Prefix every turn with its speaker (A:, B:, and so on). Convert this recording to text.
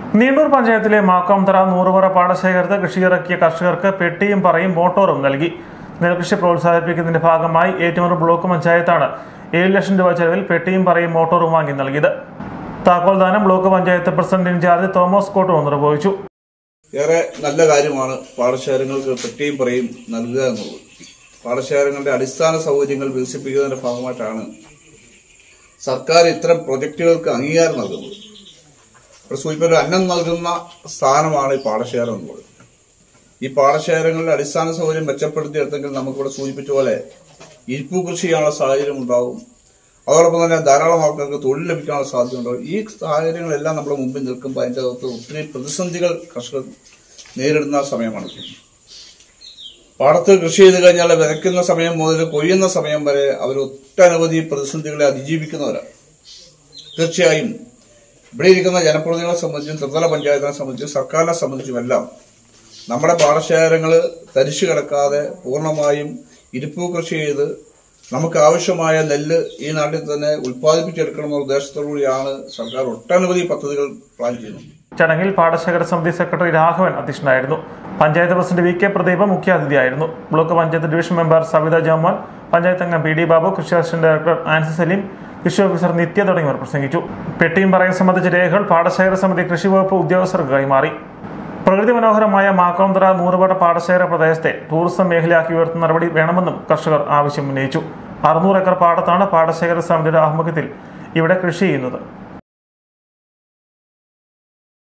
A: നീണ്ടൂർ പഞ്ചായത്തിലെ മാക്കാംതറ നൂറുപറ പാടശേഖരത്ത് കൃഷിയിറക്കിയ കർഷകർക്ക് പെട്ടിയും പറയും മോട്ടോറും നൽകി നെൽകൃഷി പ്രോത്സാഹിപ്പിക്കുന്നതിന്റെ ഭാഗമായി ഏറ്റുമാനൂർ ബ്ലോക്ക് പഞ്ചായത്താണ് ഏഴ് ലക്ഷം രൂപ ചെലവിൽ പെട്ടിയും പറയും മോട്ടോറും വാങ്ങി നൽകിയത് താക്കോൽദാനം block panchayat president in charge Thomas Kottoor നിർവഹിച്ചു
B: ഏറെ നല്ല കാര്യമാണ് പാടശേഖരങ്ങൾക്ക് പെട്ടിയും പറയും നൽകുക എന്നുള്ളത് പാടശേഖരങ്ങളുടെ അടിസ്ഥാന സൗകര്യങ്ങൾ വികസിപ്പിക്കുന്നതിന്റെ ഭാഗമായിട്ടാണ് സർക്കാർ ഇത്തരം പ്രൊജക്ടുകൾക്ക് അംഗീകാരം നൽകുന്നത് ഇവിടെ സൂചിപ്പിച്ച അന്നം നൽകുന്ന സ്ഥാനമാണ് ഈ പാടശേഖരം എന്നുള്ളത് ഈ പാടശേഖരങ്ങളുടെ അടിസ്ഥാന സൗകര്യം മെച്ചപ്പെടുത്തിയെടുത്തെങ്കിൽ നമുക്കിവിടെ സൂചിപ്പിച്ച പോലെ ഇരിപ്പു കൃഷി ചെയ്യാനുള്ള സാഹചര്യം ഉണ്ടാവും അതോടൊപ്പം തന്നെ ധാരാളം ആൾക്കാർക്ക് തൊഴിൽ ലഭിക്കാനുള്ള സാധ്യത ഉണ്ടാവും ഈ സാഹചര്യങ്ങളെല്ലാം നമ്മുടെ മുമ്പിൽ നിൽക്കുമ്പോൾ അതിൻ്റെ അകത്ത് ഒത്തിരി പ്രതിസന്ധികൾ കർഷകർ നേരിടുന്ന സമയമാണ് പാടത്ത് കൃഷി ചെയ്ത് കഴിഞ്ഞാൽ വിതയ്ക്കുന്ന സമയം മുതൽ കൊയ്യുന്ന സമയം വരെ അവർ ഒട്ടനവധി പ്രതിസന്ധികളെ അതിജീവിക്കുന്നവരാണ് തീർച്ചയായും ഇവിടെ ഇരിക്കുന്ന ജനപ്രതിനിധികളെ സംബന്ധിച്ചും ത്രിതല പഞ്ചായത്തിനെ സംബന്ധിച്ചും സർക്കാരിനെ സംബന്ധിച്ചുമെല്ലാം നമ്മുടെ പാടശേഖരങ്ങൾ തരിച്ചു കിടക്കാതെ പൂർണ്ണമായും ഇരിപ്പു കൃഷി ചെയ്ത് നമുക്ക് ആവശ്യമായ നെല്ല് ഈ നാട്ടിൽ തന്നെ ഉൽപ്പാദിപ്പിച്ചെടുക്കണമെന്ന ഉദ്ദേശത്തോടുകൂടിയാണ് സർക്കാർ ഒട്ടനവധി പദ്ധതികൾ പ്ലാൻ ചെയ്യുന്നത്
A: ചടങ്ങിൽ പാടശേഖര സമിതി സെക്രട്ടറി രാഘവൻ അധ്യക്ഷനായിരുന്നു panchayat president V K Pradeep മുഖ്യാതിഥിയായിരുന്നു block panchayat division member Savitha Jomon panchayat അംഗം പി ഡി ബാബു കൃഷി അസിസ്റ്റന്റ് ഡയറക്ടർ ആൻസി സലീം കൃഷി ഓഫീസർ നിത്യ തുടങ്ങിയവർ പ്രസംഗിച്ചു പെട്ടിയും പറയും സംബന്ധിച്ച രേഖകൾ പാടശേഖര സമിതി കൃഷി വകുപ്പ് ഉദ്യോഗസ്ഥർക്ക് കൈമാറി പ്രകൃതി മനോഹരമായ മാക്കോന്തറ നൂറുപാട പാടശേഖര പ്രദേശത്തെ ടൂറിസം മേഖലയാക്കി ഉയർത്തുന്ന നടപടി വേണമെന്നും കർഷകർ ആവശ്യം ഉന്നയിച്ചു അറുന്നൂറ് ഏക്കർ പാടത്താണ് പാടശേഖര സമിതിയുടെ ആഭിമുഖ്യത്തിൽ ഇവിടെ കൃഷി ചെയ്യുന്നത്